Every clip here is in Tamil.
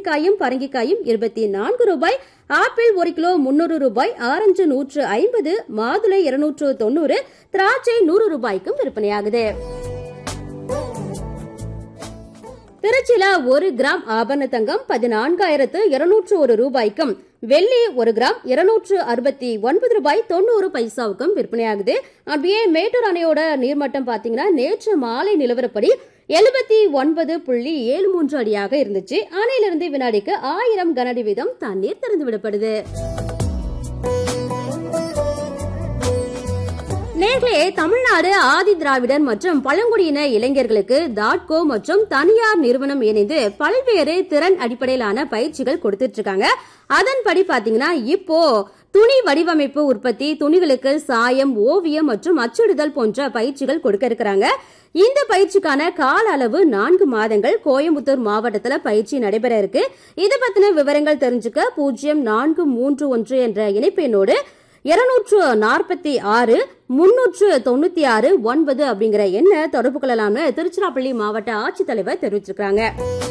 பூசணிக்காயும் பரங்கிக்காயும் இருபத்தி நான்கு ரூபாய் ஆப்பிள் ஒரு கிலோ முன்னூறு ரூபாய் ஆரஞ்சு நூற்று ஐம்பது மாதுளை இருநூற்று தொண்ணூறு திராட்சை நூறு ரூபாய்க்கும் விற்பனையாகுது திருச்சியில ஒரு கிராம் ஆபரண தங்கம் பதினான்காயிரத்து இருநூற்று ஒரு ரூபாய்க்கும் வெள்ளி ஒரு கிராம் இருநூற்று அறுபத்தி ஒன்பது ரூபாய் தொண்ணூறு பைசாவுக்கும் விற்பனையாகுது அப்படியே மேட்டூர் அணையோட நீர்மட்டம் பாத்தீங்கன்னா நேற்று மாலை நிலவரப்படி எழுபத்தி ஒன்பது புள்ளி ஏழு மூன்று அடியாக இருந்துச்சு அணையிலிருந்து வினாடிக்கு ஆயிரம் கனஅடி வீதம் தண்ணீர் திறந்து விடப்படுது நேர்களே தமிழ்நாடு ஆதி திராவிடர் மற்றும் பழங்குடியின இளைஞர்களுக்கு தாட்கோ மற்றும் தனியார் நிறுவனம் இணைந்து பல்வேறு திறன் அடிப்படையிலான பயிற்சிகள் கொடுத்துட்டு இருக்காங்க அதன்படி பாத்தீங்கன்னா இப்போ துணி வடிவமைப்பு உற்பத்தி துணிகளுக்கு சாயம் ஓவியம் மற்றும் அச்சிடுதல் போன்ற பயிற்சிகள் கொடுக்க இருக்கிறாங்க இந்த பயிற்சிக்கான கால அளவு நான்கு மாதங்கள் கோயம்புத்தூர் மாவட்டத்துல பயிற்சி நடைபெற இருக்கு இது பத்தின விவரங்கள் தெரிஞ்சுக்க பூஜ்ஜியம் நான்கு மூன்று ஒன்று என்ற இணைப்பு எண்ணோடு இருநூற்று நாற்பத்தி ஆறு முன்னூற்று தொண்ணூத்தி ஆறு ஒன்பது அப்படிங்கிற எண்ணை தொடர்பு கொள்ளலாம்னு திருச்சிராப்பள்ளி மாவட்ட ஆட்சித்தலைவர் தெரிவிச்சிருக்காங்க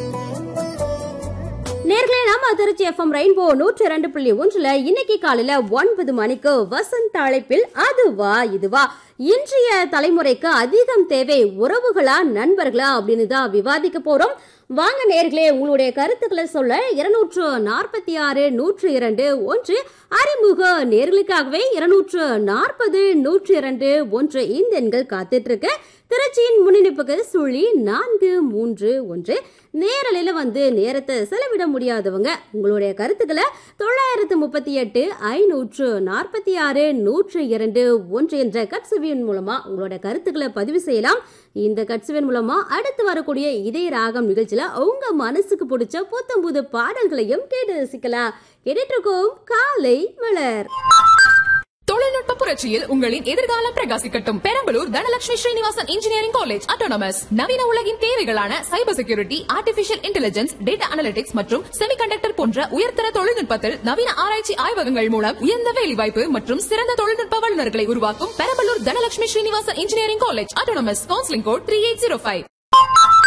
நேர்களே நம்ம திருச்சி எஃப்எம் ரெயின்போ நூற்றி இரண்டு புள்ளி ஒன்றுல இன்னைக்கு காலையில ஒன்பது மணிக்கு வசந்த் அழைப்பில் அதுவா இதுவா இன்றைய தலைமுறைக்கு அதிகம் தேவை உறவுகளா நண்பர்களா அப்படின்னு தான் விவாதிக்க போறோம் வாங்க நேர்களே உங்களுடைய கருத்துக்களை சொல்ல இருநூற்று நாற்பத்தி ஆறு நூற்று இரண்டு ஒன்று அறிமுக நேர்களுக்காகவே இருநூற்று நாற்பது நூற்று இரண்டு ஒன்று இந்த எண்கள் காத்துட்டு இருக்கு திருச்சியின் முன்னிணைப்புக்கு சுழி நான்கு மூன்று ஒன்று நேரலையில வந்து நேரத்தை செலவிட முடியாதவங்க உங்களுடைய கருத்துக்களை தொள்ளாயிரத்து முப்பத்தி எட்டு ஐநூற்று நாற்பத்தி ஆறு நூற்று இரண்டு ஒன்று என்ற கட்சுவியின் மூலமா உங்களோட கருத்துக்களை பதிவு செய்யலாம் இந்த கட்சுவின் மூலமா அடுத்து வரக்கூடிய இதய ராகம் நிகழ்ச்சியில உங்க மனசுக்கு பிடிச்ச புத்தம் புது பாடல்களையும் கேட்டு ரசிக்கலாம் கேட்டுட்டு இருக்கோம் காலை மலர் தொழில்நுட்ப புரட்சியில் உங்களின் எதிர்காலம் பிரகாசிக்கட்டும் Perambalur Dhanalakshmi Srinivasan engineering college autonomous நவீன உலகின் தேவைகளான cyber security artificial intelligence data analytics மற்றும் செமிகண்டக்டர் போன்ற உயர்தர தொழில்நுட்பத்தில் நவீன ஆராய்ச்சி ஆய்வகங்கள் மூலம் உயர்ந்த வேலைவாய்ப்பு மற்றும் சிறந்த தொழில்நுட்ப வல்லுநர்களை உருவாக்கும் Perambalur Dhanalakshmi Srinivasan engineering college autonomous counselling code three eight zero five